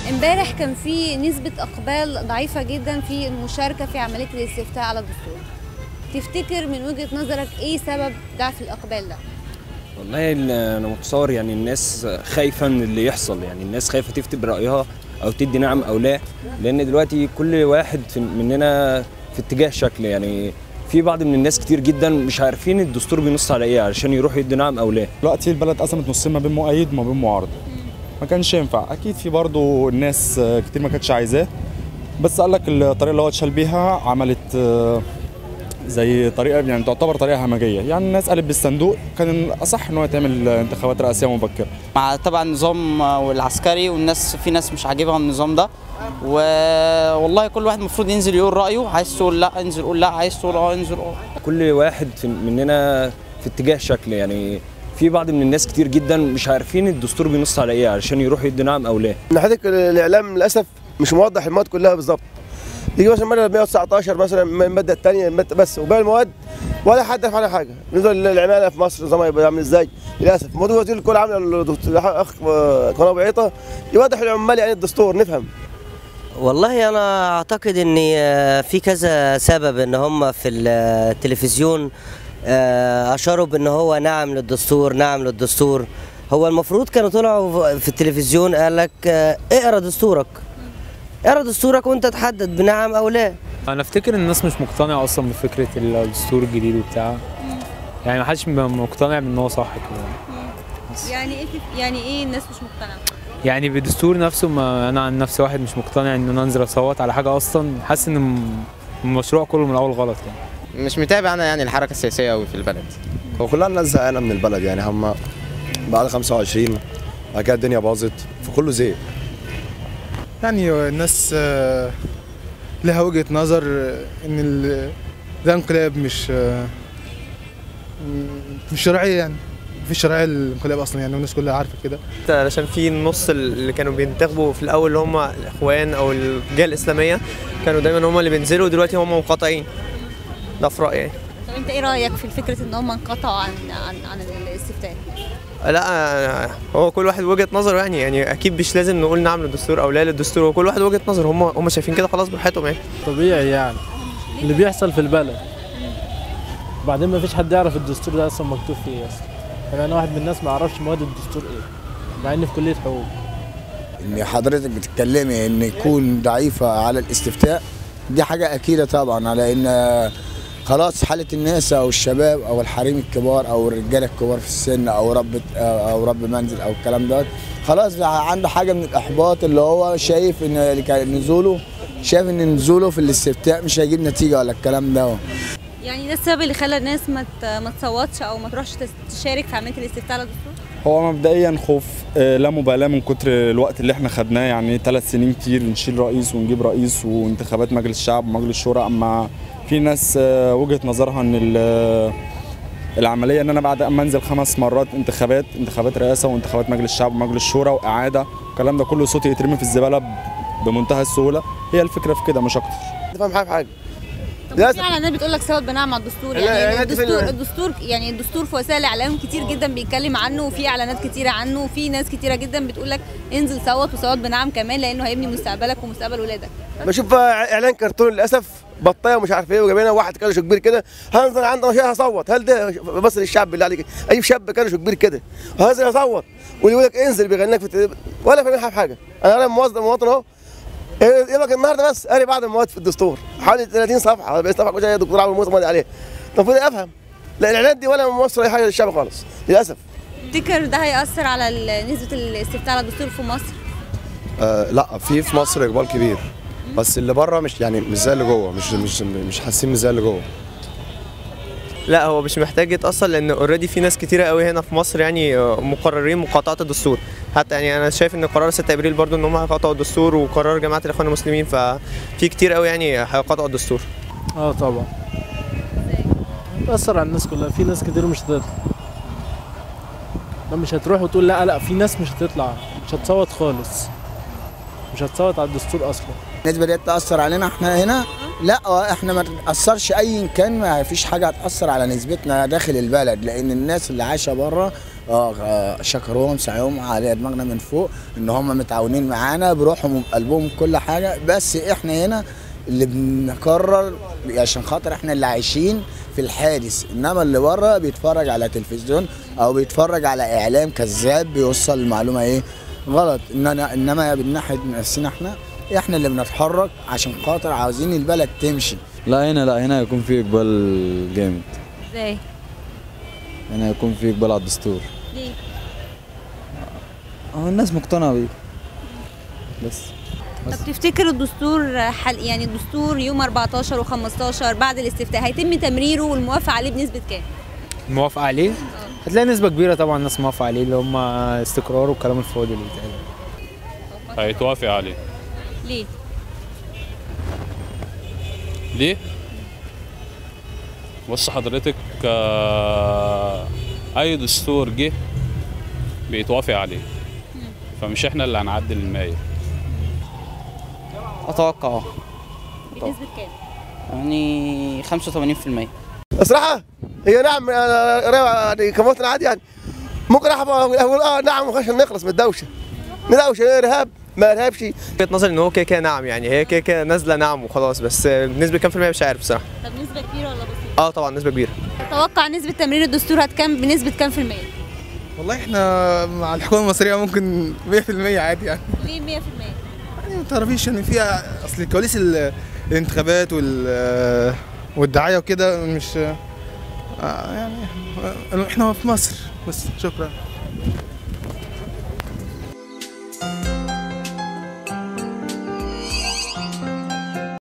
امبارح كان في نسبة إقبال ضعيفة جدا في المشاركة في عملية الاستفتاء على الدستور تفتكر من وجهة نظرك إيه سبب ضعف الإقبال ده؟ والله ال- انا متصور يعني الناس خايفه من اللي يحصل يعني الناس خايفه تفتي برايها او تدي نعم او لا لان دلوقتي كل واحد في- مننا في اتجاه شكل يعني في بعض من الناس كتير جدا مش عارفين الدستور بينص على ايه علشان يروحوا يدوا نعم او لا دلوقتي البلد قسمت نصين ما بين مؤيد وما بين معارض ما كانش ينفع اكيد في برضه الناس آه، كتير ما كانتش عايزاه بس قال لك الطريقه اللي هو اتشال بيها عملت آه، زي طريقه يعني تعتبر طريقه همجيه يعني الناس قالت بالصندوق كان الاصح ان هو يتعمل انتخابات رئاسيه مبكره مع طبعا النظام والعسكري والناس في ناس مش عاجبها النظام ده والله كل واحد المفروض ينزل يقول رايه عايز تقول لا انزل قول لا عايز تقول اه انزل اه كل واحد في- مننا في اتجاه شكل يعني في بعض من الناس كتير جدا مش عارفين الدستور بينص على ايه علشان يروحوا يدوا نعم او لا من حضرتك الاعلام للاسف مش موضح المواد كلها بالظبط يجي مثلا ماده 119 مثلا الماده الثانيه بس وباقي المواد ولا حد يعرف عنها حاجه بالنسبه للعماله في مصر نظامها يبقى عامل ازاي للاسف موضوع وزير الكل عامل الدكتور اخ قناه بعيطه يوضح العمال يعني الدستور نفهم والله انا اعتقد ان في كذا سبب ان هم في التلفزيون آه، اشاروا بان هو نعم للدستور نعم للدستور هو المفروض كانوا طلعوا في التلفزيون قال لك آه، اقرا دستورك اقرا دستورك وانت تحدد بنعم او لا انا افتكر الناس مش مقتنعه اصلا بفكره الدستور الجديد وبتاع يعني ما حدش مقتنع بان هو صح كده يعني إيه يعني إيه الناس مش مقتنعة؟ يعني بالدستور نفسه ما انا عن نفسي واحد مش مقتنع ان انا انزل اصوت على حاجه اصلا حاسس ان الم- المشروع كله من الاول غلط يعني مش متابع انا يعني الحركه السياسيه قوي في البلد هو كلها الناس زهقانه من البلد يعني هم بعد 25 بعد كده الدنيا باظت فكله زهق يعني الناس آه، لها وجهة نظر آه، ان ال- ده انقلاب مش آه، م- مش شرعية يعني مفيش شرعية للانقلاب اصلا يعني والناس كلها عارفة كده علشان في النص اللي كانوا بينتخبوا في الاول اللي هم الاخوان او الجهه الاسلاميه كانوا دايما هم اللي بينزلوا دلوقتي هم منقطعين ده في رايي يعني. طب أنت إيه رأيك في فكرة إن هم انقطعوا عن عن عن الاستفتاء؟ لا هو كل واحد وجهه نظره يعني يعني اكيد مش لازم نقول نعم للدستور او لا للدستور هو كل واحد وجهه نظر هم هم شايفين كده خلاص براحتهم يعني طبيعي يعني اللي بيحصل في البلد وبعدين ما فيش حد يعرف الدستور ده اصلا مكتوب فيه ايه اصلا يعني انا واحد من الناس ما يعرفش مواد الدستور ايه مع اني في كليه حقوق ان حضرتك بتتكلمي ان يكون ضعيفه على الاستفتاء دي حاجه اكيده طبعا على ان خلاص حاله الناس او الشباب او الحريم الكبار او الرجاله الكبار في السن او رب او رب منزل او الكلام دوت خلاص بقى عنده حاجه من الاحباط اللي هو شايف ان اللي كان نزوله شايف ان نزوله في الاستفتاء مش هيجيب نتيجه ولا الكلام ده يعني ده السبب اللي خلى الناس ما ت- ما تصوتش أو ما تروحش تس- تشارك في عملية الاستفتاء على الدستور؟ هو مبدئيا خوف آه، لا مبالاه من كتر الوقت اللي احنا خدناه يعني ثلاث سنين كتير نشيل رئيس ونجيب رئيس وانتخابات مجلس الشعب ومجلس الشورى اما في ناس آه، وجهه نظرها ان ال- العمليه ان انا بعد اما انزل خمس مرات انتخابات انتخابات رئاسه وانتخابات مجلس الشعب ومجلس الشورى واعاده الكلام ده كله صوتي يترمي في الزباله ب- بمنتهى السهوله هي الفكره في كده مش اكتر تفهم حاجه في حاجه طب في اعلانات بتقول لك صوت بنعم على الدستور لا، يعني إعلانات في الدستور ال- الدستور يعني الدستور في وسائل الاعلام كتير جدا بيتكلم عنه وفي اعلانات كتيره عنه وفي ناس كتيره جدا بتقول لك انزل صوت وصوت بنعم كمان لانه هيبني مستقبلك ومستقبل ولادك بشوف بقى اعلان كرتون للاسف بطايه ومش عارف ايه وجايبين واحد كرش كبير كده هنزل عندنا شيء هصوت هل ده بس للشعب بالله عليك اي شاب كرش كبير كده هنزل هصوت واللي يقول لك انزل بيغني لك في التلفزيون ولا فاهمين حاجه في حاجه انا انا موظف مواطن اهو يقول لك النهارده بس قاري بعض المواد في الدستور حوالي 30 صفحه ولا 40 صفحه كل شويه الدكتور عامل موسى ماضي عليه المفروض افهم لا الاعلانات دي ولا موصل اي حاجه للشعب خالص للاسف تفتكر ده هيأثر على ال- نسبه الاستفتاء على الدستور في مصر آه لا في في مصر اقبال كبير بس اللي بره مش يعني مش زي اللي جوه مش مش مش حاسين مش زي اللي جوه لا هو مش محتاج يتأثر لأن اوريدي في ناس كتيرة قوي هنا في مصر يعني آه، مقررين مقاطعة الدستور حتى يعني أنا شايف إن قرار 6 أبريل برضو إن هم هيقاطعوا الدستور وقرار جماعة الإخوان المسلمين ففي كتير قوي يعني هيقاطعوا الدستور اه طبعا بأثر على الناس كلها في ناس كتير مش هتطلع لا مش هتروح وتقول لا لا في ناس مش هتطلع مش هتصوت خالص مش هتصوت على الدستور اصلا النسبة دي تأثر علينا احنا هنا لا احنا ما تأثرش اي كان ما فيش حاجة هتأثر على نسبتنا داخل البلد لأن الناس اللي عايشة بره اه آه، شكروهم سعيهم على دماغنا من فوق ان هم متعاونين معانا بروحهم وبقلبهم كل حاجه بس احنا هنا اللي بنقرر عشان خاطر احنا اللي عايشين في الحادث انما اللي بره بيتفرج على تلفزيون او بيتفرج على اعلام كذاب بيوصل المعلومه ايه غلط اننا انما من ناحيه نفسنا احنا احنا اللي بنتحرك عشان خاطر عاوزين البلد تمشي لا هنا لا هنا يكون في اقبال جامد ازاي هنا يكون في اقبال على الدستور ليه اه الناس مقتنعه بيه بس طب تفتكر الدستور حل يعني الدستور يوم 14 و15 بعد الاستفتاء هيتم تمريره والموافقه عليه بنسبه كام موافقة عليه هتلاقي نسبة كبيرة طبعا الناس موافقة عليه اللي هم استقرار والكلام الفاضي اللي بيتقال هيتوافق عليه ليه ليه؟ بص حضرتك آه، أي دستور جه بيتوافق عليه فمش احنا اللي هنعدل الماية اتوقع اه بنسبه كام يعني 85% الصراحه هي نعم أنا قريبة يعني كمواطن عادي يعني ممكن احب اقول اه نعم عشان نخلص من الدوشه من دوشه ارهاب ما ارهابش وجهه نظري ان هو كده كده نعم يعني هي كده كده نازله نعم وخلاص بس بنسبه كام في المية مش عارف بصراحه طب نسبه كبيره ولا بسيطه اه طبعا نسبه كبيره تتوقع نسبه تمرير الدستور هتكم بنسبه كام في الميه والله احنا مع الحكومه المصريه ممكن 100% عادي يعني ليه 100% يعني ما تعرفيش ان فيها اصل كواليس ال- الانتخابات وال والدعايه وكده مش آه، يعني آه، احنا في مصر بس شكرا